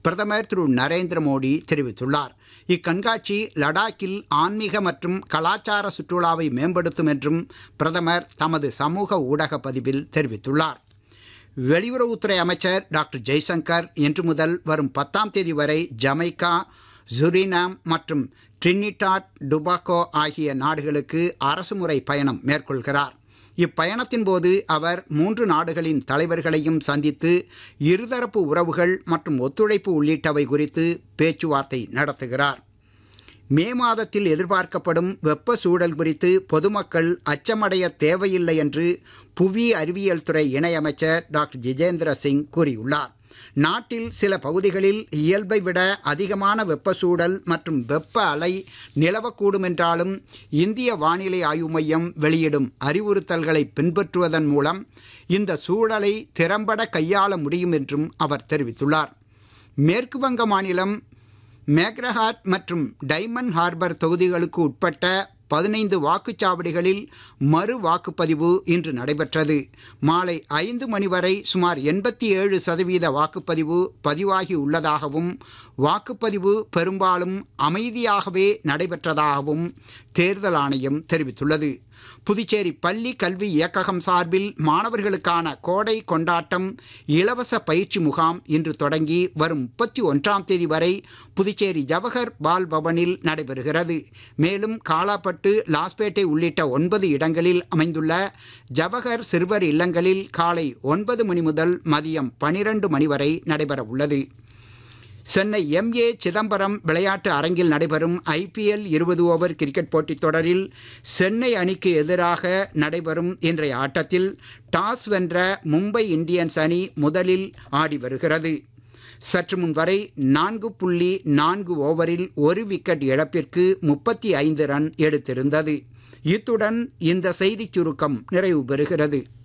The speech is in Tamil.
பிரதமர் திரு நரேந்திர மோடி தெரிவித்துள்ளார் இக்கண்காட்சி லடாக்கில் ஆன்மீக மற்றும் கலாச்சார சுற்றுலாவை மேம்படுத்தும் என்றும் பிரதமர் தமது சமூக ஊடக பதிவில் தெரிவித்துள்ளார் வெளியுறவுத்துறை அமைச்சர் டாக்டர் ஜெய்சங்கர் இன்று முதல் வரும் பத்தாம் தேதி வரை ஜமைக்கா ஜுரினாம் மற்றும் ட்ரினிடாட் டுபாக்கோ ஆகிய நாடுகளுக்கு அரசுமுறை பயணம் மேற்கொள்கிறார் இப்பயணத்தின் போது அவர் மூன்று நாடுகளின் தலைவர்களையும் சந்தித்து இருதரப்பு உறவுகள் மற்றும் ஒத்துழைப்பு உள்ளிட்டவை குறித்து பேச்சுவார்த்தை நடத்துகிறார் மே மாதத்தில் எதிர்பார்க்கப்படும் வெப்ப சூழல் குறித்து பொதுமக்கள் அச்சமடைய தேவையில்லை என்று புவி அறிவியல் துறை இணையமைச்சர் டாக்டர் ஜிதேந்திர சிங் கூறியுள்ளார் நாட்டில் சில பகுதிகளில் இயல்பை விட அதிகமான வெப்ப சூழல் மற்றும் வெப்ப அலை நிலவக்கூடும் என்றாலும் இந்திய வானிலை ஆய்வு மையம் வெளியிடும் அறிவுறுத்தல்களை பின்பற்றுவதன் மூலம் இந்த சூழலை திறம்பட கையாள முடியும் என்றும் அவர் தெரிவித்துள்ளார் மேற்கு வங்க மாநிலம் மேக்ரஹாட் மற்றும் டைமண்ட் ஹார்பர் தொகுதிகளுக்கு உட்பட்ட பதினைந்து வாக்குச்சாவடிகளில் மறு வாக்குப்பதிவு இன்று நடைபெற்றது மாலை ஐந்து மணி வரை சுமார் எண்பத்தி ஏழு சதவீத வாக்குப்பதிவு பதிவாகி உள்ளதாகவும் வாக்குப்பதிவு பெரும்பாலும் அமைதியாகவே நடைபெற்றதாகவும் தேர்தல் ஆணையம் தெரிவித்துள்ளது புதுச்சேரி பள்ளி கல்வி இயக்ககம் சார்பில் மாணவர்களுக்கான கோடை கொண்டாட்டம் இலவச பயிற்சி முகாம் இன்று தொடங்கி வரும் முப்பத்தி ஒன்றாம் தேதி வரை புதுச்சேரி ஜவஹர் பால் பவனில் நடைபெறுகிறது மேலும் காலாப்பட்டு லாஸ்பேட்டை உள்ளிட்ட ஒன்பது இடங்களில் அமைந்துள்ள ஜவஹர் சிறுவர் இல்லங்களில் காலை ஒன்பது மணி முதல் மதியம் பனிரெண்டு மணி வரை நடைபெற உள்ளது சென்னை எம்ஏ சிதம்பரம் விளையாட்டு அரங்கில் நடைபெறும் ஐபிஎல் இருபது ஓவர் கிரிக்கெட் போட்டித் தொடரில் சென்னை அணிக்கு எதிராக நடைபெறும் இன்றைய ஆட்டத்தில் டாஸ் வென்ற மும்பை இந்தியன்ஸ் அணி முதலில் ஆடி வருகிறது சற்று முன் வரை நான்கு புள்ளி நான்கு ஓவரில் ஒரு விக்கெட் இழப்பிற்கு முப்பத்தி ஐந்து ரன் எடுத்திருந்தது இத்துடன் இந்த செய்திச் சுருக்கம் நிறைவு பெறுகிறது